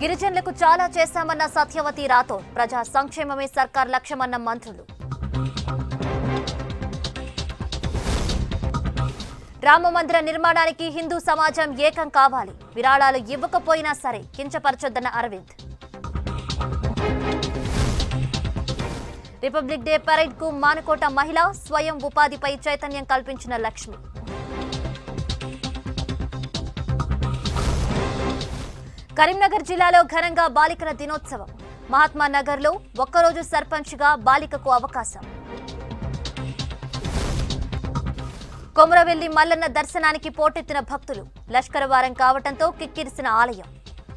గిరిజనులకు చాలా చేశామన్న సత్యవతి రాథోడ్ ప్రజా సంక్షేమమే సర్కార్ లక్ష్యమన్న మంత్రులు రామ మందిర నిర్మాణానికి హిందూ సమాజం ఏకం కావాలి విరాళాలు ఇవ్వకపోయినా సరే కించపరచొద్దన్న అరవింద్ రిపబ్లిక్ డే పరేడ్ కు మానుకోట మహిళ స్వయం ఉపాధిపై చైతన్యం కల్పించిన లక్ష్మి కరీంనగర్ జిల్లాలో ఘనంగా బాలికల దినోత్సవం మహాత్మా నగర్లో ఒక్కరోజు సర్పంచ్గా బాలికకు అవకాశం కొమరవెల్లి మల్లన్న దర్శనానికి పోటెత్తిన భక్తులు లష్కర వారం కావటంతో కిక్కిరిసిన ఆలయం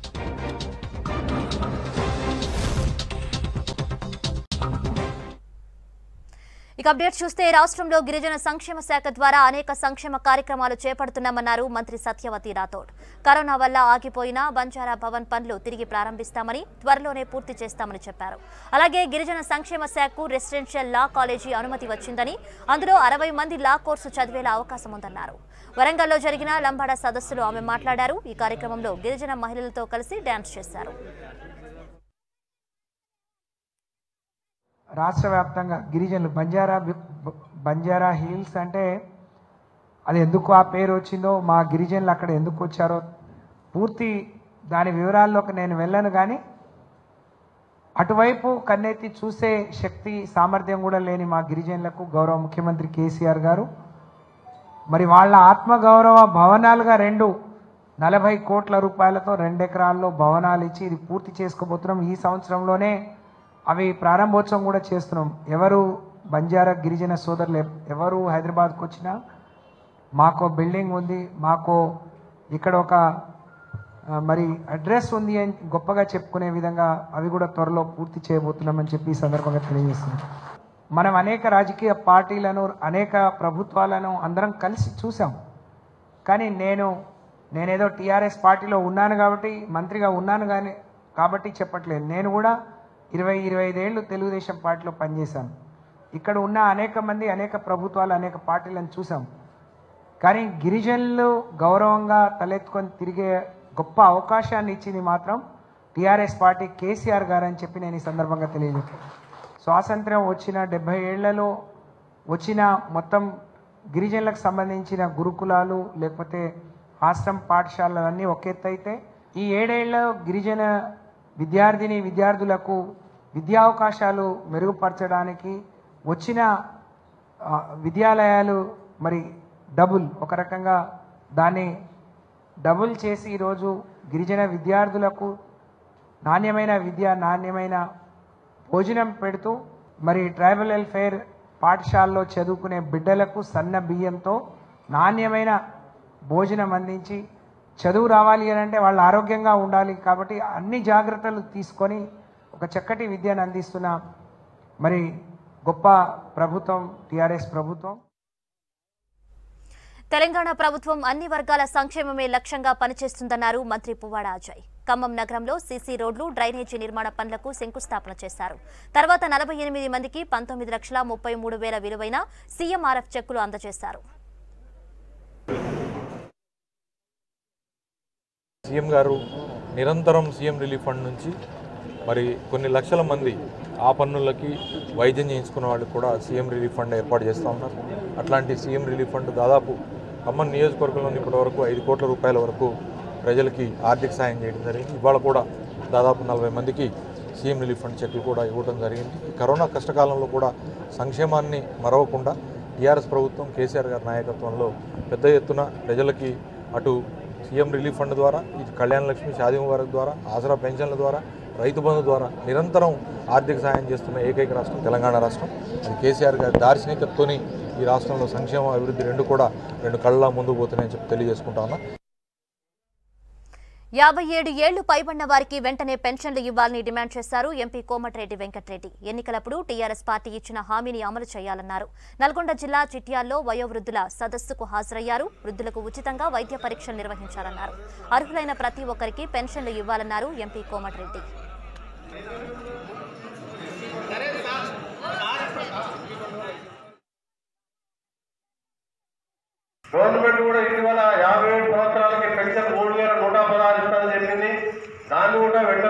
ఇక అప్డేట్ చూస్తే రాష్ట్రంలో గిరిజన సంక్షేమ శాఖ ద్వారా అనేక సంక్షేమ కార్యక్రమాలు చేపడుతున్నామన్నారు మంత్రి సత్యవతి రాథోడ్ కరోనా వల్ల ఆగిపోయిన బంజారా భవన్ పనులు తిరిగి ప్రారంభిస్తామని త్వరలోనే పూర్తి చేస్తామని చెప్పారు అలాగే గిరిజన సంక్షేమ శాఖకు రెసిడెన్షియల్ లా కాలేజీ అనుమతి వచ్చిందని అందులో అరవై మంది లా కోర్సు చదివేలా అవకాశం ఉందన్నారు వరంగల్లో జరిగిన లంబాడ సదస్సులో ఆమె మాట్లాడారు ఈ కార్యక్రమంలో గిరిజన మహిళలతో కలిసి డ్యాన్స్ చేశారు రాష్ట్ర వ్యాప్తంగా గిరిజనులు బంజారా బి- బ- బంజారా హిల్స్ అంటే అది ఎందుకు ఆ పేరు వచ్చిందో మా గిరిజనులు అక్కడ ఎందుకు వచ్చారో పూర్తి దాని వివరాల్లోకి నేను వెళ్ళను కానీ అటువైపు కన్నెత్తి చూసే శక్తి సామర్థ్యం కూడా లేని మా గిరిజనులకు గౌరవ ముఖ్యమంత్రి కేసీఆర్ గారు మరి వాళ్ళ ఆత్మగౌరవ భవనాలుగా రెండు నలభై కోట్ల రూపాయలతో రెండు ఎకరాల్లో భవనాలు ఇచ్చి ఇది పూర్తి చేసుకోబోతున్నాం ఈ సంవత్సరంలోనే అవి ప్రారంభోత్సవం కూడా చేస్తున్నాం ఎవరు బంజారా గిరిజన సోదరులు ఎవ్- ఎవరు హైదరాబాద్కు వచ్చినా మాకో బిల్డింగ్ ఉంది మాకో ఇక్కడ ఒక ఆ, మరి అడ్రస్ ఉంది అని గొప్పగా చెప్పుకునే విధంగా అవి కూడా త్వరలో పూర్తి చేయబోతున్నామని చెప్పి ఈ సందర్భంగా తెలియజేస్తున్నాం మనం అనేక రాజకీయ పార్టీలను అనేక ప్రభుత్వాలను అందరం కలిసి చూసాం కానీ నేను నేనేదో టీఆర్ఎస్ పార్టీలో ఉన్నాను కాబట్టి మంత్రిగా ఉన్నాను కానీ కాబట్టి చెప్పట్లేదు నేను కూడా ఇరవై ఇరవై ఐదేళ్ళు తెలుగుదేశం పార్టీలో పనిచేశాను ఇక్కడ ఉన్న అనేక మంది అనేక ప్రభుత్వాలు అనేక పార్టీలను చూసాం కానీ గిరిజనులు గౌరవంగా తలెత్తుకొని తిరిగే గొప్ప అవకాశాన్ని ఇచ్చింది మాత్రం టీఆర్ఎస్ పార్టీ కేసీఆర్ గారు అని చెప్పి నేను ఈ సందర్భంగా తెలియజేస్తాను స్వాతంత్ర్యం వచ్చిన డెబ్బై ఏళ్లలో వచ్చిన మొత్తం గిరిజనులకు సంబంధించిన గురుకులాలు లేకపోతే ఆశ్రమ పాఠశాలలన్నీ ఒక ఎత్తు అయితే ఈ ఏడేళ్ల గిరిజన విద్యార్థిని విద్యార్థులకు విద్యావకాశాలు మెరుగుపరచడానికి వచ్చిన ఆ, విద్యాలయాలు మరి డబుల్ ఒక రకంగా దాన్ని డబుల్ చేసి ఈరోజు గిరిజన విద్యార్థులకు నాణ్యమైన విద్య నాణ్యమైన భోజనం పెడుతూ మరి ట్రైబల్ వెల్ఫేర్ పాఠశాలలో చదువుకునే బిడ్డలకు సన్న బియ్యంతో నాణ్యమైన భోజనం అందించి చదువు రావాలి అని అంటే వాళ్ళు ఆరోగ్యంగా ఉండాలి కాబట్టి అన్ని జాగ్రత్తలు తీసుకొని ఒక చక్కటి విద్యను అందిస్తున్న మరి గొప్ప ప్రభుత్వం టిఆర్ఎస్ ప్రభుత్వం తెలంగాణ ప్రభుత్వం అన్ని వర్గాల సంక్షేమమే లక్ష్యంగా పనిచేస్తుందన్నారు మంత్రి పువ్వాడ అజయ్ ఖమ్మం నగరంలో సీసీ రోడ్లు డ్రైనేజీ నిర్మాణ పనులకు శంకుస్థాపన చేశారు తర్వాత నలభై ఎనిమిది మందికి పంతొమ్మిది లక్షల ముప్పై మూడు వేల విలువైన సీఎంఆర్ఎఫ్ చెక్కులు అందజేశారు సీఎం గారు నిరంతరం సీఎం రిలీఫ్ ఫండ్ నుంచి మరి కొన్ని లక్షల మంది ఆ పన్నులకి వైద్యం చేయించుకున్న వాళ్ళకి కూడా సీఎం రిలీఫ్ ఫండ్ ఏర్పాటు చేస్తూ ఉన్నారు అట్లాంటి సీఎం రిలీఫ్ ఫండ్ దాదాపు ఖమ్మం నియోజకవర్గంలో ఇప్పటి వరకు ఐదు కోట్ల రూపాయల వరకు ప్రజలకి ఆర్థిక సాయం చేయడం జరిగింది ఇవాళ కూడా దాదాపు నలభై మందికి సీఎం రిలీఫ్ ఫండ్ చెక్లు కూడా ఇవ్వడం జరిగింది ఈ కరోనా కష్టకాలంలో కూడా సంక్షేమాన్ని మరవకుండా టీఆర్ఎస్ ప్రభుత్వం కేసీఆర్ గారి నాయకత్వంలో పెద్ద ఎత్తున ప్రజలకి అటు సీఎం రిలీఫ్ ఫండ్ ద్వారా ఇటు కళ్యాణ లక్ష్మి షాదీ ముబారక్ ద్వారా ఆసరా పెన్షన్ల ద్వారా రైతు బంధు ద్వారా నిరంతరం ఆర్థిక సాయం చేస్తున్న ఏకైక రాష్ట్రం తెలంగాణ రాష్ట్రం అది కేసీఆర్ గారి దార్శనికతతోని ఈ రాష్ట్రంలో సంక్షేమ అభివృద్ధి రెండు కూడా రెండు కళ్ళ ముందుకు పోతున్నాయని చెప్పి తెలియజేసుకుంటా ఉన్నా యాభై ఏడు ఏళ్లు పైబడిన వారికి వెంటనే పెన్షన్లు ఇవ్వాలని డిమాండ్ చేశారు ఎంపీ కోమటిరెడ్డి వెంకటరెడ్డి ఎన్నికలప్పుడు టీఆర్ఎస్ పార్టీ ఇచ్చిన హామీని అమలు చేయాలన్నారు నల్గొండ జిల్లా చిట్యాల్లో వయోవృద్ధుల సదస్సుకు హాజరయ్యారు వృద్ధులకు ఉచితంగా వైద్య పరీక్షలు నిర్వహించాలన్నారు అర్హులైన ప్రతి ఒక్కరికి పెన్షన్లు ఇవ్వాలన్నారు ఎంపీ కోమటిరెడ్డి గవర్నమెంట్ కూడా ఇటీవల యాభై ఏడు సంవత్సరాలకి పెన్షన్ మూడు వేల నూట పదహారు ఇస్తుందని చెప్పింది దాన్ని కూడా వెంటనే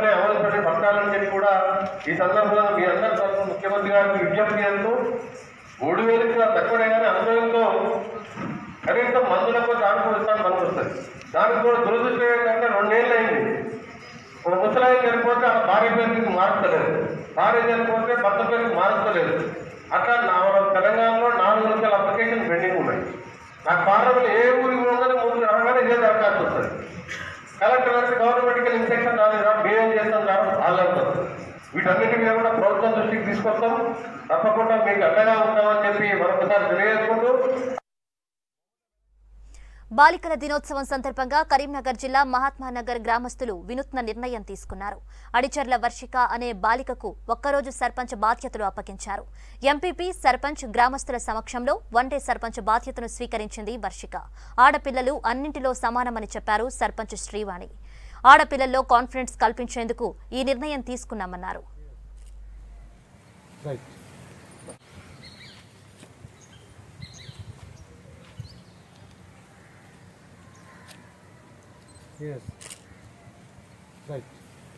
ఈ సందర్భంగా మీ అందరి తరఫున ముఖ్యమంత్రి గారికి విజ్ఞప్తి చేస్తూ మూడు వేలకు తక్కువనే కానీ అనుభవంలో కనీసం మందులకు దానికి ఇస్తాను మనకు వస్తుంది దానికి కూడా దురదృష్టం ఏంటంటే రెండేళ్ళు అయింది ఒక ముసలాయి చనిపోతే ఆ భార్య పేరుకి మార్చలేదు భార్య చనిపోతే భర్త పేరుకి మార్చలేదు అట్లా నా మన తెలంగాణలో నాలుగు లక్షల అప్లికేషన్ పెండింగ్ ఉన్నాయి నాకు పార్లమెంట్ ఏ ఊరికి పోగానే ముందు రాగానే ఇదే దరఖాస్తు వస్తుంది కలెక్టర్ గారికి గవర్నమెంట్కి ఇన్స్పెక్షన్ రాలేదా మేమేం చేస్తాం రావడం వాళ్ళంతా వీటన్నిటి మీద కూడా ప్రభుత్వం దృష్టికి తీసుకొస్తాం తప్పకుండా మీకు అండగా ఉంటామని చెప్పి మరొకసారి తెలియజేసుకుంటూ బాలికల దినోత్సవం సందర్భంగా కరీంనగర్ జిల్లా మహాత్మానగర్ గ్రామస్తులు వినూత్న నిర్ణయం తీసుకున్నారు అడిచర్ల వర్షిక అనే బాలికకు ఒక్కరోజు సర్పంచ్ బాధ్యతలు అప్పగించారు ఎంపీపీ సర్పంచ్ గ్రామస్తుల సమక్షంలో వన్డే సర్పంచ్ బాధ్యతను స్వీకరించింది వర్షిక ఆడపిల్లలు అన్నింటిలో సమానమని చెప్పారు సర్పంచ్ శ్రీవాణి ఆడపిల్లల్లో కాన్ఫిడెన్స్ కల్పించేందుకు ఈ నిర్ణయం తీసుకున్నామన్నారు రైట్ ఎస్ రైట్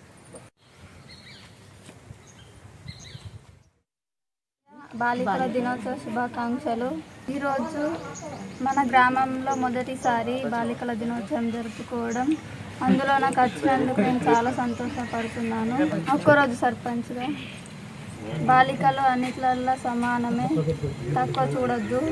బాలికల దినోత్సవ శుభాకాంక్షలు ఈరోజు మన గ్రామంలో మొదటిసారి బాలికల దినోత్సవం జరుపుకోవడం అందులో నాకు వచ్చినందుకు నేను చాలా సంతోషపడుతున్నాను ఒక్కరోజు సర్పంచ్గా బాలికలు అన్నిట్లల్లో సమానమే తక్కువ చూడొద్దు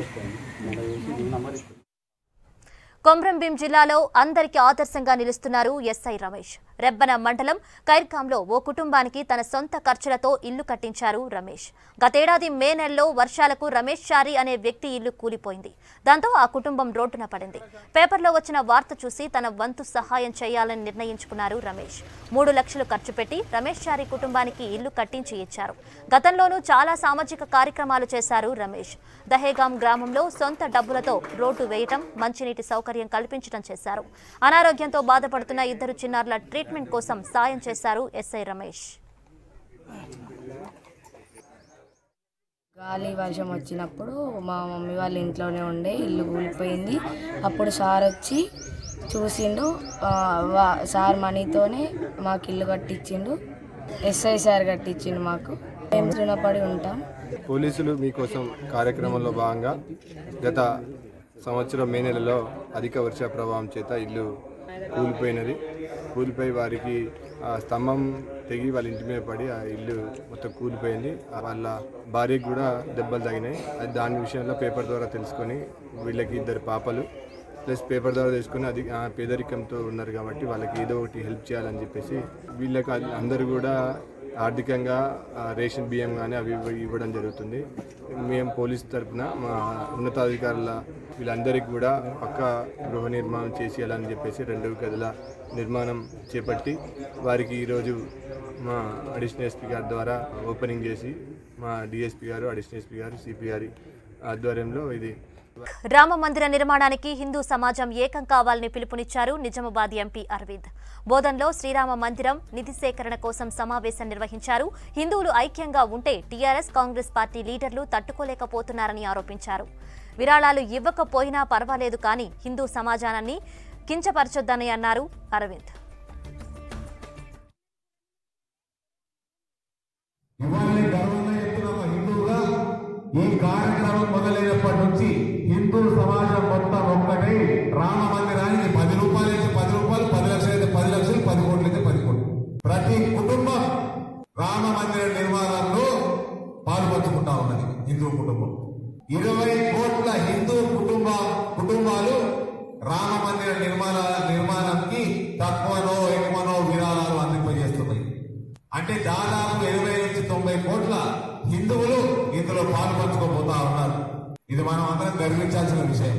కొమ్రంభీం జిల్లాలో అందరికీ ఆదర్శంగా నిలుస్తున్నారు ఎస్ఐ రమేష్ రెబ్బన మండలం కైర్కాంలో ఓ కుటుంబానికి తన సొంత ఖర్చులతో ఇల్లు కట్టించారు రమేష్ గతేడాది మే నెలలో వర్షాలకు రమేష్ చారి అనే వ్యక్తి ఇల్లు కూలిపోయింది దాంతో ఆ కుటుంబం రోడ్డున పడింది పేపర్లో వచ్చిన వార్త చూసి తన వంతు సహాయం చేయాలని నిర్ణయించుకున్నారు రమేష్ మూడు లక్షలు ఖర్చు పెట్టి రమేష్ చారి కుటుంబానికి ఇల్లు కట్టించి ఇచ్చారు గతంలోనూ చాలా సామాజిక కార్యక్రమాలు చేశారు రమేష్ దహేగాం గ్రామంలో సొంత డబ్బులతో రోడ్డు వేయటం మంచినీటి సౌకర్యం కల్పించడం చేశారు అనారోగ్యంతో బాధపడుతున్న ఇద్దరు చిన్నారుల ట్రీట్మెంట్ కోసం సాయం చేశారు ఎస్ఐ రమేష్ గాలి వర్షం వచ్చినప్పుడు మా మమ్మీ వాళ్ళ ఇంట్లోనే ఉండే ఇల్లు కూలిపోయింది అప్పుడు సార్ వచ్చి చూసిండు ఆ, వా- సార్ మనీతోనే మాకు ఇల్లు కట్టించిండు ఎస్ఐ సార్ కట్టించిండు మాకు మేము రుణపడి ఉంటాం పోలీసులు మీకోసం కార్యక్రమంలో భాగంగా గత సంవత్సరం మే నెలలో అధిక వర్ష ప్రభావం చేత ఇల్లు కూలిపోయినది కూలిపోయి వారికి ఆ స్తంభం తెగి వాళ్ళ ఇంటి మీద పడి ఆ ఇల్లు మొత్తం కూలిపోయింది ఆ వాళ్ళ భార్యకి కూడా దెబ్బలు తగినాయి అది దాని విషయంలో పేపర్ ద్వారా తెలుసుకొని వీళ్ళకి ఇద్దరు పాపలు ప్లస్ పేపర్ ద్వారా తెలుసుకొని అది ఆ పేదరికంతో ఉన్నారు కాబట్టి వాళ్ళకి ఏదో ఒకటి హెల్ప్ చేయాలని చెప్పేసి వీళ్ళకి అది- అందరూ కూడా ఆర్థికంగా ఆ, రేషన్ బియ్యం కానీ అవి ఇవ్వ- ఇవ్వడం జరుగుతుంది మేము పోలీస్ తరఫున మా ఉన్నతాధికారుల వీళ్ళందరికీ కూడా పక్క గృహ నిర్మాణం చేసేయాలని చెప్పేసి రెండు గదుల నిర్మాణం చేపట్టి వారికి ఈరోజు మా అడిషనల్ ఎస్పీ గారి ద్వారా ఓపెనింగ్ చేసి మా డిఎస్పీ గారు అడిషనల్ ఎస్పీ గారు సిపి గారి ఆధ్వర్యంలో ఇది రామ మందిర నిర్మాణానికి హిందూ సమాజం ఏకం కావాలని పిలుపునిచ్చారు నిజామాబాద్ ఎంపీ అరవింద్ బోధన్లో శ్రీరామ మందిరం నిధి సేకరణ కోసం సమావేశం నిర్వహించారు హిందువులు ఐక్యంగా ఉంటే టీఆర్ఎస్ కాంగ్రెస్ పార్టీ లీడర్లు తట్టుకోలేకపోతున్నారని ఆరోపించారు విరాళాలు ఇవ్వకపోయినా పర్వాలేదు కానీ హిందూ సమాజాన్ని కించపరచొద్దని అన్నారు అరవింద్ ఇవాళ గర్వంగా చెప్తున్న ఒక హిందువుగా ఈ కార్యక్రమం మొదలైనప్పటి నుంచి హిందూ సమాజం మొత్తం ఒక్కటే రామ మందిరానికి పది రూపాయలు అయితే పది రూపాయలు పది లక్షలు అయితే పది లక్షలు పది కోట్లు అయితే పది కోట్లు ప్రతి కుటుంబం రామ మందిర నిర్మాణంలో పాల్పంచుకుంటా ఉన్నది హిందూ కుటుంబం ఇరవై కోట్ల హిందూ కుటుంబ కుటుంబాలు రామ మందిర నిర్మాణ నిర్మాణానికి తక్కువనో ఎక్కువనో విరాళాలు అందింపజేస్తున్నాయి అంటే దాదాపు ఇరవై నుంచి తొంభై కోట్ల హిందువులు ఇందులో పాల్పంచుకోబోతా ఉన్నారు ఇది మనం అందరం గర్వించాల్సిన విషయం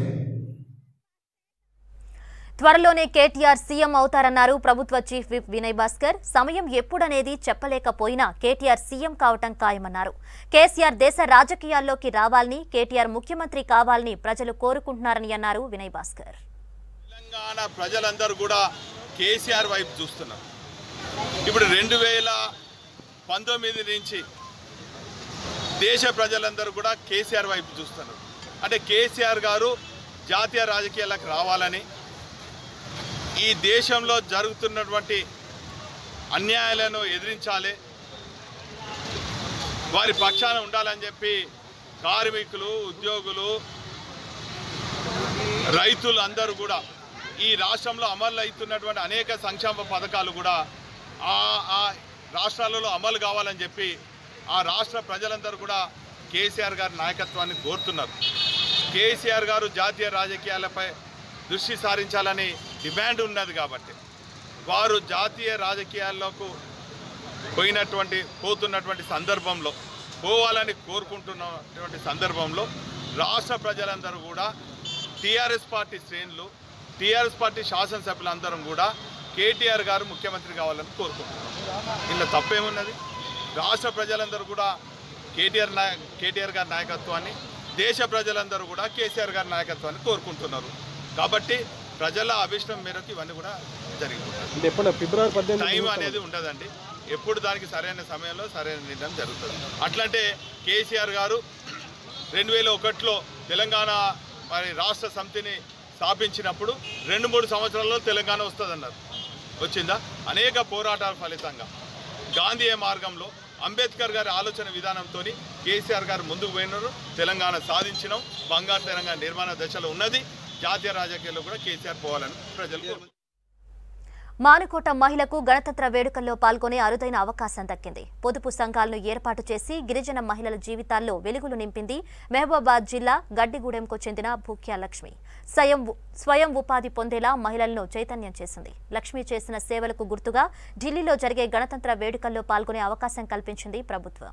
త్వరలోనే కేటీఆర్ సీఎం అవుతారన్నారు ప్రభుత్వ చీఫ్ విప్ వినయ్ భాస్కర్ సమయం ఎప్పుడనేది చెప్పలేకపోయినా కేటీఆర్ సీఎం కావటం ఖాయమన్నారు కేసీఆర్ దేశ రాజకీయాల్లోకి రావాలని కేటీఆర్ ముఖ్యమంత్రి కావాలని ప్రజలు కోరుకుంటున్నారని అన్నారు వినయ్ భాస్కర్ తెలంగాణ ప్రజలందరూ కూడా కేసీఆర్ వైపు చూస్తున్నారు ఇప్పుడు రెండు వేల పంతొమ్మిది నుంచి దేశ ప్రజలందరూ కూడా కేసీఆర్ వైపు చూస్తున్నారు అంటే కేసీఆర్ గారు జాతీయ రాజకీయాలకు రావాలని ఈ దేశంలో జరుగుతున్నటువంటి అన్యాయాలను ఎదిరించాలి వారి పక్షాన ఉండాలని చెప్పి కార్మికులు ఉద్యోగులు రైతులు అందరూ కూడా ఈ రాష్ట్రంలో అమలు అవుతున్నటువంటి అనేక సంక్షేమ పథకాలు కూడా ఆ ఆ రాష్ట్రాలలో అమలు కావాలని చెప్పి ఆ రాష్ట్ర ప్రజలందరూ కూడా కేసీఆర్ గారి నాయకత్వాన్ని కోరుతున్నారు కేసీఆర్ గారు జాతీయ రాజకీయాలపై దృష్టి సారించాలని డిమాండ్ ఉన్నది కాబట్టి వారు జాతీయ రాజకీయాల్లోకి పోయినటువంటి పోతున్నటువంటి సందర్భంలో పోవాలని కోరుకుంటున్నటువంటి సందర్భంలో రాష్ట్ర ప్రజలందరూ కూడా టీఆర్ఎస్ పార్టీ శ్రేణులు టీఆర్ఎస్ పార్టీ శాసనసభ్యులందరం కూడా కేటీఆర్ గారు ముఖ్యమంత్రి కావాలని కోరుకుంటున్నాం ఇందులో తప్పేమున్నది రాష్ట్ర ప్రజలందరూ కూడా కేటీఆర్ నాయ కేటీఆర్ గారి నాయకత్వాన్ని దేశ ప్రజలందరూ కూడా కేసీఆర్ గారి నాయకత్వాన్ని కోరుకుంటున్నారు కాబట్టి ప్రజల అభిష్టం మేరకు ఇవన్నీ కూడా జరిగిపోతాయి ఎప్పుడు ఫిబ్రవరి పద్దెనిమిది టైం అనేది ఉండదండి ఎప్పుడు దానికి సరైన సమయంలో సరైన నిర్ణయం జరుగుతుంది అట్లంటే కేసీఆర్ గారు రెండు వేల ఒకటిలో తెలంగాణ మరి రాష్ట్ర సమితిని స్థాపించినప్పుడు రెండు మూడు సంవత్సరాల్లో తెలంగాణ వస్తుందన్నారు వచ్చిందా అనేక పోరాటాల ఫలితంగా గాంధీయ మార్గంలో అంబేద్కర్ గారి ఆలోచన విధానంతో కేసీఆర్ గారు ముందుకు పోయినారు తెలంగాణ సాధించినాం బంగారు తెలంగాణ నిర్మాణ దశలో ఉన్నది జాతీయ రాజకీయాల్లో కూడా కేసీఆర్ పోవాలని ప్రజలు కోరుకుంటున్నారు. మానుకోట మహిళకు గణతంత్ర వేడుకల్లో పాల్గొనే అరుదైన అవకాశం దక్కింది పొదుపు సంఘాలను ఏర్పాటు చేసి గిరిజన మహిళల జీవితాల్లో వెలుగులు నింపింది మహబూబాబాద్ జిల్లా గడ్డిగూడెంకు చెందిన భూక్యా లక్ష్మి స్వయం స్వయం ఉపాధి పొందేలా మహిళలను చైతన్యం చేసింది లక్ష్మి చేసిన సేవలకు గుర్తుగా ఢిల్లీలో జరిగే గణతంత్ర వేడుకల్లో పాల్గొనే అవకాశం కల్పించింది ప్రభుత్వం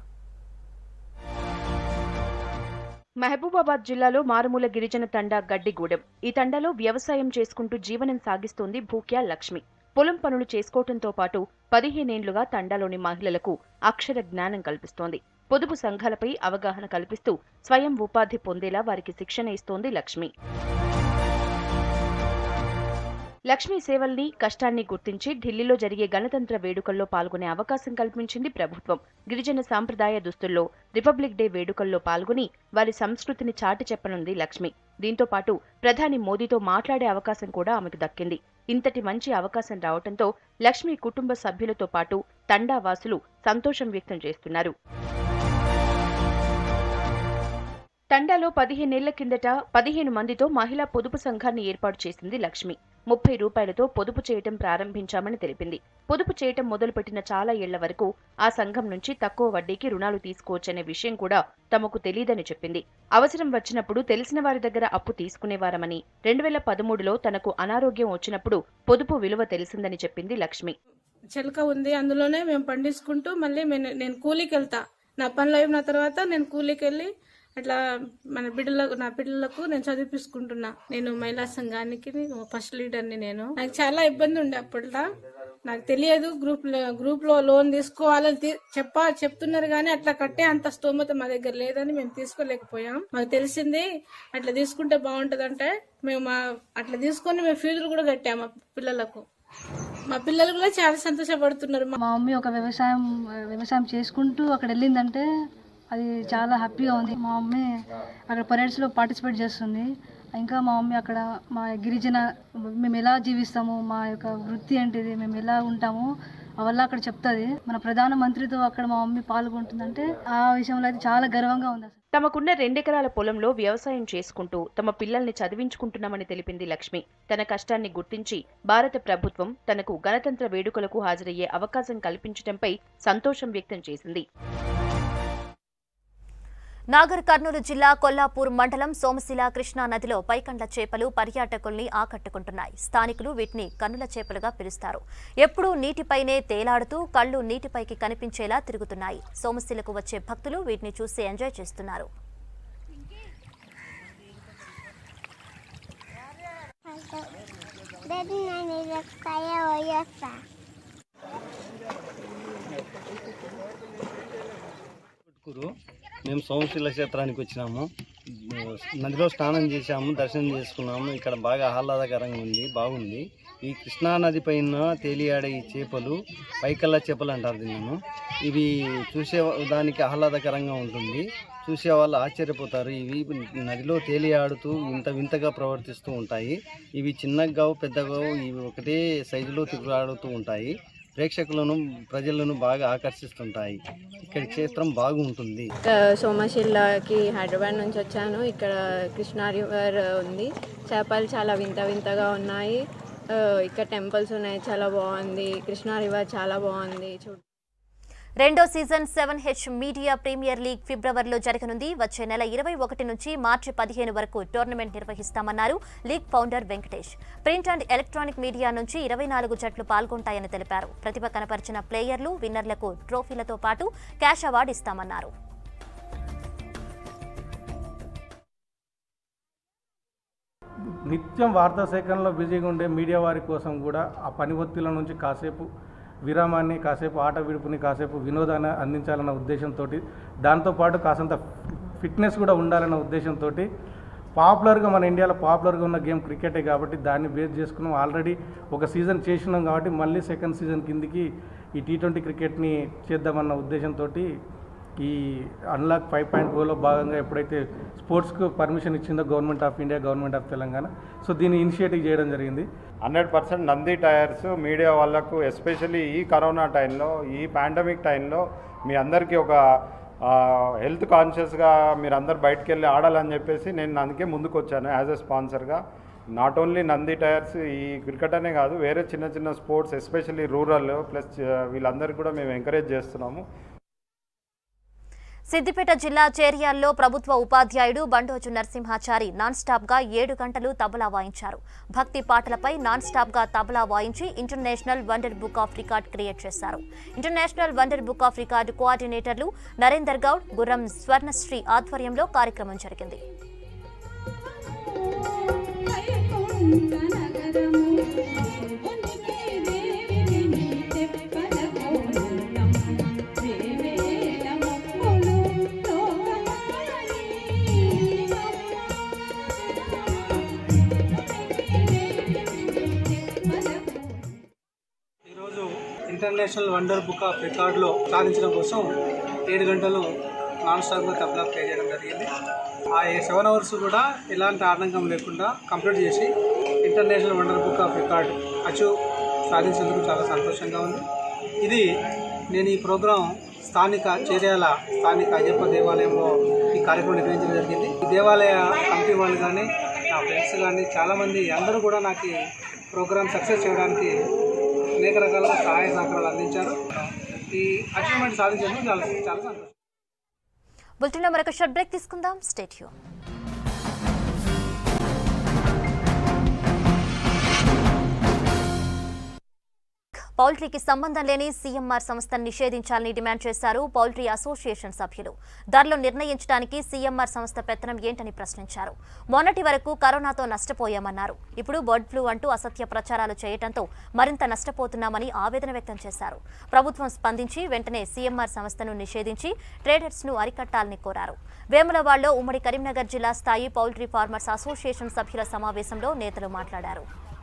మహబూబాబాద్ జిల్లాలో మారుమూల గిరిజన తండా గడ్డిగూడెం ఈ తండాలో వ్యవసాయం చేసుకుంటూ జీవనం సాగిస్తోంది భూక్యా లక్ష్మి పొలం పనులు చేసుకోవటంతో పాటు పదిహేనేండ్లుగా తండాలోని మహిళలకు అక్షర జ్ఞానం కల్పిస్తోంది పొదుపు సంఘాలపై అవగాహన కల్పిస్తూ స్వయం ఉపాధి పొందేలా వారికి శిక్షణ ఇస్తోంది లక్ష్మి లక్ష్మీ సేవల్ని కష్టాన్ని గుర్తించి ఢిల్లీలో జరిగే గణతంత్ర వేడుకల్లో పాల్గొనే అవకాశం కల్పించింది ప్రభుత్వం గిరిజన సాంప్రదాయ దుస్తుల్లో రిపబ్లిక్ డే వేడుకల్లో పాల్గొని వారి సంస్కృతిని చాటి చెప్పనుంది లక్ష్మి దీంతో పాటు ప్రధాని మోదీతో మాట్లాడే అవకాశం కూడా ఆమెకు దక్కింది ఇంతటి మంచి అవకాశం రావడంతో లక్ష్మి కుటుంబ సభ్యులతో పాటు తండా వాసులు సంతోషం వ్యక్తం చేస్తున్నారు తండాలో పదిహేనేళ్ల కిందట పదిహేను మందితో మహిళా పొదుపు సంఘాన్ని ఏర్పాటు చేసింది లక్ష్మి ముప్పై రూపాయలతో పొదుపు చేయటం ప్రారంభించామని తెలిపింది పొదుపు చేయటం మొదలుపెట్టిన చాలా ఏళ్ల వరకు ఆ సంఘం నుంచి తక్కువ వడ్డీకి రుణాలు తీసుకోవచ్చనే విషయం కూడా తమకు తెలియదని చెప్పింది అవసరం వచ్చినప్పుడు తెలిసిన వారి దగ్గర అప్పు తీసుకునేవారమని రెండు వేల పదమూడులో తనకు అనారోగ్యం వచ్చినప్పుడు పొదుపు విలువ తెలిసిందని చెప్పింది లక్ష్మి చిలక ఉంది అందులోనే మేము పండించుకుంటూ మళ్ళీ నేను నేను కూలీకి వెళ్తా నా పనులు అయిన తర్వాత నేను కూలీకి వెళ్ళి అట్లా మన బిడ్డలకు నా పిల్లలకు నేను చదివిపించుకుంటున్నా నేను మహిళా సంఘానికి ఫస్ట్ లీడర్ని నేను నాకు చాలా ఇబ్బంది ఉండే అప్పట్లో నాకు తెలియదు గ్రూప్ గ్రూప్ లో లోన్ తీసుకోవాలని తీ- చెప్పా చెప్తున్నారు కానీ అట్లా కట్టే అంత స్తోమత మా దగ్గర లేదని మేము తీసుకోలేకపోయాం మాకు తెలిసింది అట్లా తీసుకుంటే బాగుంటదంటే మేము మా అట్లా తీసుకొని మేము ఫీజులు కూడా కట్టాము మా పిల్లలకు మా పిల్లలు కూడా చాలా సంతోషపడుతున్నారు మా మమ్మీ ఒక వ్యవసాయం వ్యవసాయం చేసుకుంటూ అక్కడ వెళ్ళిందంటే అది చాలా హ్యాపీగా ఉంది మా మమ్మీ అక్కడ పరేడ్స్లో పార్టిసిపేట్ చేస్తుంది ఇంకా మా మమ్మీ అక్కడ మా గిరిజన మేము ఎలా జీవిస్తాము మా యొక్క వృత్తి ఏంటిది మేము ఎలా ఉంటాము అవల్ల అక్కడ చెప్తుంది మన ప్రధాన మంత్రితో అక్కడ మా మమ్మీ పాల్గొంటుందంటే ఆ విషయంలో అయితే చాలా గర్వంగా ఉంది అసలు తమకున్న రెండెకరాల పొలంలో వ్యవసాయం చేసుకుంటూ తమ పిల్లల్ని చదివించుకుంటున్నామని తెలిపింది లక్ష్మి తన కష్టాన్ని గుర్తించి భారత ప్రభుత్వం తనకు గణతంత్ర వేడుకలకు హాజరయ్యే అవకాశం కల్పించడంపై సంతోషం వ్యక్తం చేసింది నాగర్ కర్నూలు జిల్లా కొల్లాపూర్ మండలం సోమశిల కృష్ణా నదిలో పైకండ్ల చేపలు పర్యాటకుల్ని ఆకట్టుకుంటున్నాయి స్థానికులు వీటిని కన్నుల చేపలుగా పిలుస్తారు ఎప్పుడూ నీటిపైనే తేలాడుతూ కళ్ళు నీటిపైకి కనిపించేలా తిరుగుతున్నాయి సోమశిలకు వచ్చే భక్తులు వీటిని చూసి ఎంజాయ్ చేస్తున్నారు Daddy, నేను ఇదొక్కసారి పోయేస్తా గురు మేము సోమశిల క్షేత్రానికి వచ్చినాము నదిలో స్నానం చేశాము దర్శనం చేసుకున్నాము ఇక్కడ బాగా ఆహ్లాదకరంగా ఉంది బాగుంది ఈ కృష్ణా నది పైన తేలియాడే ఈ చేపలు పైకల్ల చేపలు అంటారు దీన్ని ఇవి చూసే దానికి ఆహ్లాదకరంగా ఉంటుంది చూసే వాళ్ళు ఆశ్చర్యపోతారు ఇవి నదిలో తేలియాడుతూ వింత వింతగా ప్రవర్తిస్తూ ఉంటాయి ఇవి చిన్నగా పెద్దగా ఇవి ఒకటే సైజులో తిరుగులాడుతూ ఉంటాయి ప్రేక్షకులను ప్రజలను బాగా ఆకర్షిస్తుంటాయి ఇక్కడ క్షేత్రం బాగుంటుంది సోమశిల్లాకి హైదరాబాద్ నుంచి వచ్చాను ఇక్కడ కృష్ణా రివర్ ఉంది చేపలు చాలా వింత వింతగా ఉన్నాయి ఆ, ఇక్కడ టెంపుల్స్ ఉన్నాయి చాలా బాగుంది కృష్ణా రివర్ చాలా బాగుంది చూ రెండో season seven H media premier league ఫిబ్రవరిలో జరగనుంది వచ్చే నెల ఇరవై ఒకటి నుంచి మార్చి పదిహేను వరకు టోర్నమెంట్ నిర్వహిస్తామన్నారు league founder Venkatesh print and electronic media నుంచి ఇరవై నాలుగు జట్లు పాల్గొంటాయని తెలిపారు ప్రతిభ కనపరిచిన ప్లేయర్లు విన్నర్లకు ట్రోఫీలతో పాటు క్యాష్ అవార్డు ఇస్తామన్నారు నిత్యం వార్తా సేకరణలో బిజీగా ఉండే మీడియా వారి కోసం కూడా ఆ పని ఒత్తిళ్ల నుంచి కాసేపు విరామాన్ని కాసేపు ఆట విడుపుని కాసేపు వినోదాన్ని అందించాలన్న ఉద్దేశంతో దాంతోపాటు కాసంత ఫిట్నెస్ కూడా ఉండాలన్న ఉద్దేశంతో పాపులర్గా మన ఇండియాలో పాపులర్గా ఉన్న గేమ్ క్రికెటే కాబట్టి దాన్ని బేస్ చేసుకున్నాం ఆల్రెడీ ఒక సీజన్ చేసినాం కాబట్టి మళ్ళీ సెకండ్ సీజన్ కిందికి ఈ టీ ట్వంటీ క్రికెట్ని చేద్దామన్న ఉద్దేశంతో ఈ అన్లాక్ ఫైవ్ పాయింట్ ఓలో భాగంగా ఎప్పుడైతే స్పోర్ట్స్కు పర్మిషన్ ఇచ్చిందో government of India government of Telangana so దీన్ని ఇనిషియేటివ్ చేయడం జరిగింది hundred percent Nandi tyres media వాళ్ళకు ఎస్పెషల్లీ ఈ కరోనా టైంలో ఈ పాండమిక్ టైంలో మీ అందరికీ ఒక హెల్త్ కాన్షియస్గా మీరు అందరు బయటకు వెళ్ళి ఆడాలని చెప్పేసి నేను అందుకే ముందుకు వచ్చాను యాజ్ ఎ స్పాన్సర్గా నాట్ ఓన్లీ నంది టైర్స్ ఈ క్రికెట్ అనే కాదు వేరే చిన్న చిన్న స్పోర్ట్స్ ఎస్పెషల్లీ రూరల్ ప్లస్ వీళ్ళందరికీ కూడా మేము ఎంకరేజ్ చేస్తున్నాము సిద్దిపేట జిల్లా చేర్యాల్లో ప్రభుత్వ ఉపాధ్యాయుడు బండోజు నరసింహాచారి నాన్ స్టాప్ గా ఏడు గంటలు తబలా వాయించారు భక్తి పాటలపై నాన్ స్టాప్ గా తబలా వాయించి international wonder book of record create చేశారు international wonder book of record కోఆర్డినేటర్లు నరేందర్ గౌడ్ గుర్రం స్వర్ణశ్రీ ఆధ్వర్యంలో కార్యక్రమం జరిగింది ఈరోజు ఇంటర్నేషనల్ వండర్ బుక్ ఆఫ్ రికార్డులో సాధించడం కోసం ఏడు గంటలు నాన్ స్టాప్గా తబలా ప్లే చేయడం జరిగింది ఆ సెవెన్ అవర్స్ కూడా ఎలాంటి ఆటంకం లేకుండా కంప్లీట్ చేసి international wonder book of record achieve సాధించేందుకు చాలా సంతోషంగా ఉంది ఇది నేను ఈ ప్రోగ్రాం స్థానిక చేర్యాల స్థానిక అయ్యప్ప దేవాలయంలో ఈ కార్యక్రమం నిర్వహించడం జరిగింది ఈ దేవాలయ కమిటీ వాళ్ళు కానీ నా ఫ్రెండ్స్ కానీ చాలామంది అందరూ కూడా నాకు ఈ ప్రోగ్రామ్ సక్సెస్ చేయడానికి అనేక రకాల సహాయ సహకారాలు అందించారు ఈ అచీవ్మెంట్ సాధించేందుకు చాలా చాలా సంతోషం బులెటిన్లో మరొక షార్ట్ బ్రేక్ తీసుకుందాం స్టేట్యూ పౌల్ట్రీకి సంబంధం లేని సీఎంఆర్ సంస్థను నిషేధించాలని డిమాండ్ చేశారు పౌల్ట్రీ అసోసియేషన్ సభ్యులు ధరలు నిర్ణయించడానికి సీఎంఆర్ సంస్థ పెత్తనం ఏంటని ప్రశ్నించారు మొన్నటి వరకు కరోనాతో నష్టపోయామన్నారు ఇప్పుడు బర్డ్ ఫ్లూ అంటూ అసత్య ప్రచారాలు చేయడంతో మరింత నష్టపోతున్నామని ఆవేదన వ్యక్తం చేశారు ప్రభుత్వం స్పందించి వెంటనే సీఎంఆర్ సంస్థను నిషేధించి ట్రేడర్స్ ను అరికట్టాలని కోరారు వేములవాడలో ఉమ్మడి కరీంనగర్ జిల్లా స్థాయి పౌల్ట్రీ ఫార్మర్స్ అసోసియేషన్ సభ్యుల సమావేశంలో నేతలు మాట్లాడారు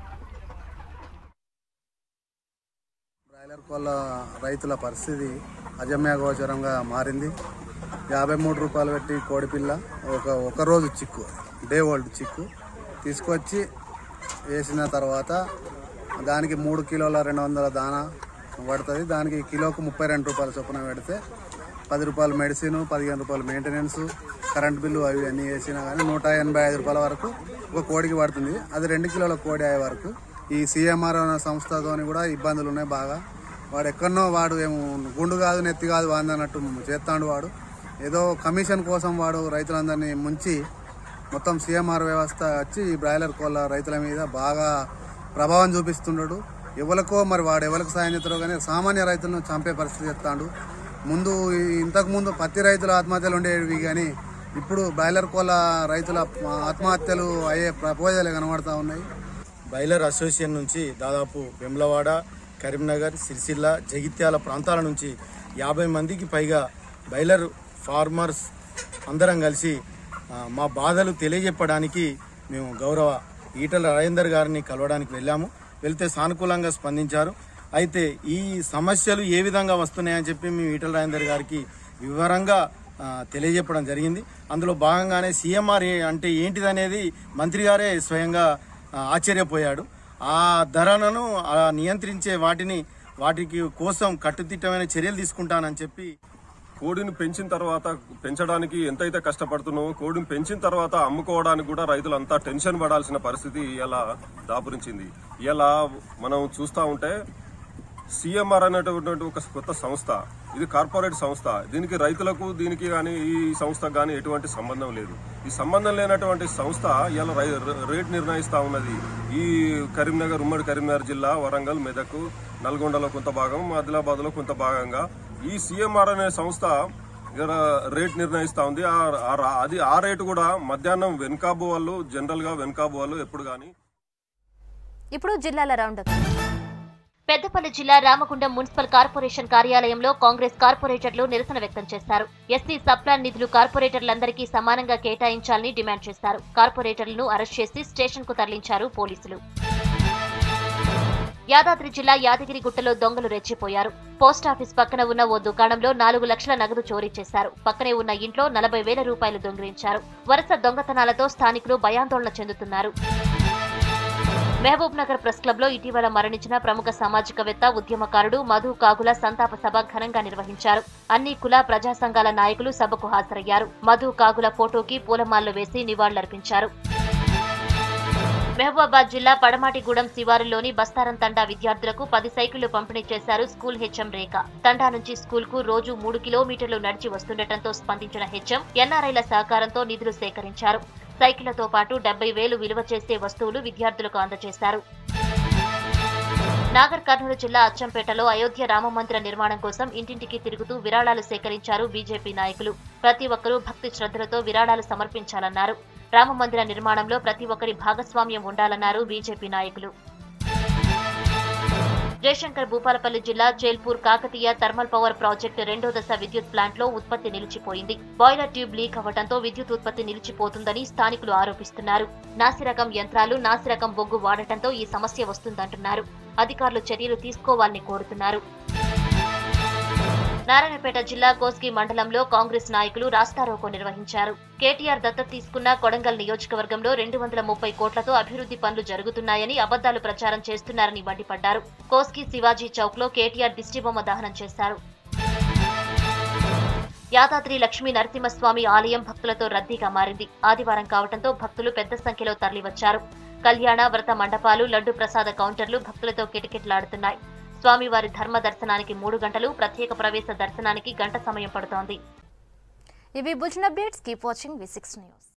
బ్రాయిలర్ కోళ్ళ రైతుల పరిస్థితి అజమ్యాగోచరంగా మారింది యాభై మూడు రూపాయలు పెట్టి కోడిపిల్ల ఒక ఒక రోజు చిక్కు డే ఓల్డ్ చిక్కు తీసుకొచ్చి వేసిన తర్వాత దానికి మూడు కిలోల రెండు వందల దానా పడుతుంది దానికి కిలోకు ముప్పై రెండు రూపాయల చొప్పున పెడితే పది రూపాయలు మెడిసిన్ పదిహేను రూపాయలు మెయింటెనెన్స్ కరెంట్ బిల్లు అవి అన్నీ వేసినా కానీ నూట ఎనభై ఐదు రూపాయల వరకు ఒక కోడికి పడుతుంది అది రెండు కిలోల కోడి అయ్యే వరకు ఈ సిఎంఆర్ అనే సంస్థతోని కూడా ఇబ్బందులు ఉన్నాయి బాగా వాడు ఎక్కడనో వాడు ఏమో గుండు కాదు నెత్తి కాదు వాంది అన్నట్టు చేస్తాడు వాడు ఏదో కమిషన్ కోసం వాడు రైతులందరినీ ముంచి మొత్తం సిఎంఆర్ వ్యవస్థ వచ్చి ఈ బ్రాయిలర్ కోళ్ళ రైతుల మీద బాగా ప్రభావం చూపిస్తున్నాడు ఎవరికో మరి వాడు ఎవరికి సాయం చేస్తారో కానీ సామాన్య రైతులను చంపే పరిస్థితి చెప్తాడు ముందు ఈ- ఇంతకు ముందు పత్తి రైతుల ఆత్మహత్యలు ఉండేవి కానీ ఇప్పుడు బ్రాయిలర్ కోళ్ళ రైతుల ఆత్మహత్యలు అయ్యే ప్రపోజాలు కనబడతా ఉన్నాయి బైలర్ అసోసియేషన్ నుంచి దాదాపు వెమ్లవాడ కరీంనగర్ సిరిసిల్ల జగిత్యాల ప్రాంతాల నుంచి యాభై మందికి పైగా బైలర్ ఫార్మర్స్ అందరం కలిసి ఆ, మా బాధలు తెలియజెప్పడానికి మేము గౌరవ ఈటల రాజేందర్ గారిని కలవడానికి వెళ్ళాము వెళ్తే సానుకూలంగా స్పందించారు అయితే ఈ సమస్యలు ఏ విధంగా వస్తున్నాయని చెప్పి మేము ఈటల రాజేందర్ గారికి వివరంగా ఆ, తెలియజెప్పడం జరిగింది అందులో భాగంగానే సీఎంఆర్ అంటే ఏంటిదనేది మంత్రి గారే స్వయంగా ఆ, ఆశ్చర్యపోయాడు ఆ ధరలను ఆ, నియంత్రించే వాటిని వాటికి కోసం కట్టుదిట్టమైన చర్యలు తీసుకుంటానని చెప్పి కోడిని పెంచిన తర్వాత పెంచడానికి ఎంతైతే కష్టపడుతున్నామో కోడిని పెంచిన తర్వాత అమ్ముకోవడానికి కూడా రైతులంతా టెన్షన్ పడాల్సిన పరిస్థితి ఇలా దాపురించింది ఇలా మనం చూస్తూ ఉంటే సిఎంఆర్ అనేటటువంటి ఒక కొత్త సంస్థ ఇది కార్పొరేట్ సంస్థ దీనికి రైతులకు దీనికి కానీ ఈ సంస్థకు కానీ ఎటువంటి సంబంధం లేదు ఈ సంబంధం లేనటువంటి సంస్థ ఇలా రై- రేట్ నిర్ణయిస్తా ఉన్నది ఈ కరీంనగర్ ఉమ్మడి కరీంనగర్ జిల్లా వరంగల్ మెదక్ నల్గొండలో కొంత భాగం ఆదిలాబాద్లో కొంత భాగంగా ఈ సిఎంఆర్ అనే సంస్థ ఇక్కడ రేట్ నిర్ణయిస్తా ఉంది ఆ- ఆ రా- అది ఆ రేటు కూడా మధ్యాహ్నం వెనుకాబు వాళ్ళు జనరల్ గా వెనుకాబు వాళ్ళు ఎప్పుడు కానీ ఇప్పుడు జిల్లాల రౌండప్ పెద్దపల్లి జిల్లా రామగుండం మున్సిపల్ కార్పొరేషన్ కార్యాలయంలో కాంగ్రెస్ కార్పొరేటర్లు నిరసన వ్యక్తం చేశారు ఎస్సీ సబ్ప్లాన్ నిధులు కార్పొరేటర్లందరికీ సమానంగా కేటాయించాలని డిమాండ్ చేశారు కార్పొరేటర్లను అరెస్ట్ చేసి స్టేషన్ కు తరలించారు పోలీసులు యాదాద్రి జిల్లా యాదగిరిగుట్టలో దొంగలు రెచ్చిపోయారు పోస్టాఫీస్ పక్కన ఉన్న ఓ దుకాణంలో నాలుగు లక్షల నగదు చోరీ చేశారు పక్కనే ఉన్న ఇంట్లో నలభై వేల రూపాయలు దొంగిలించారు వరుస దొంగతనాలతో స్థానికులు భయాందోళన చెందుతున్నారు మహబూబ్ నగర్ ప్రెస్ క్లబ్ లో ఇటీవల మరణించిన ప్రముఖ సామాజికవేత్త ఉద్యమకారుడు మధు కాగుల సంతాప సభ ఘనంగా నిర్వహించారు అన్ని కుల ప్రజా సంఘాల నాయకులు సభకు హాజరయ్యారు మధు కాగుల ఫోటోకి పూలమాలలు వేసి నివాళులర్పించారు మహబూబాబాద్ జిల్లా పడమాటిగూడెం శివారులోని బస్తారం తండా విద్యార్థులకు పది సైకిళ్లు పంపిణీ చేశారు స్కూల్ హెచ్ఎం రేఖ తండా నుంచి స్కూల్ కు రోజు మూడు కిలోమీటర్లు నడిచి వస్తుండటంతో స్పందించిన హెచ్ఎం ఎన్ఆర్ఐల సహకారంతో నిధులు సేకరించారు సైకిళ్లతో పాటు డెబ్బై వేలు విలువ చేసే వస్తువులు విద్యార్థులకు అందజేశారు నాగర్ కర్నూలు జిల్లా అచ్చంపేటలో అయోధ్య రామ మందిర నిర్మాణం కోసం ఇంటింటికి తిరుగుతూ విరాళాలు సేకరించారు బీజేపీ నాయకులు ప్రతి ఒక్కరూ భక్తి శ్రద్ధలతో విరాళాలు సమర్పించాలన్నారు రామ మందిర నిర్మాణంలో ప్రతి ఒక్కరి భాగస్వామ్యం ఉండాలన్నారు బీజేపీ నాయకులు జయశంకర్ భూపాలపల్లి జిల్లా Chelpur Kakatiya thermal power project రెండో దశ విద్యుత్ ప్లాంట్ లో ఉత్పత్తి నిలిచిపోయింది బాయిలర్ ట్యూబ్ లీక్ అవ్వడంతో విద్యుత్ ఉత్పత్తి నిలిచిపోతుందని స్థానికులు ఆరోపిస్తున్నారు నాసిరకం యంత్రాలు నాసిరకం బొగ్గు వాడటంతో ఈ సమస్య వస్తుందంటున్నారు అధికారులు చర్యలు తీసుకోవాలని కోరుతున్నారు నారాయణపేట జిల్లా కోస్గి మండలంలో కాంగ్రెస్ నాయకులు రాస్తారోకో నిర్వహించారు కేటీఆర్ దత్తత తీసుకున్న కొడంగల్ నియోజకవర్గంలో రెండు వందల ముప్పై కోట్లతో అభివృద్ధి పనులు జరుగుతున్నాయని అబద్దాలు ప్రచారం చేస్తున్నారని మండిపడ్డారు కోస్గి శివాజీ చౌక్ లో కేటీఆర్ దిష్టిబొమ్మ దహనం చేశారు యాదాద్రి లక్ష్మీ నరసింహస్వామి ఆలయం భక్తులతో రద్దీగా మారింది ఆదివారం కావడంతో భక్తులు పెద్ద సంఖ్యలో తరలివచ్చారు కళ్యాణ వ్రత మండపాలు లడ్డు ప్రసాద కౌంటర్లు భక్తులతో కిటకిటలాడుతున్నాయి స్వామివారి ధర్మ దర్శనానికి మూడు గంటలు ప్రత్యేక ప్రవేశ దర్శనానికి గంట సమయం పడుతోంది ఇవి బుజ్న updates keep watching V six news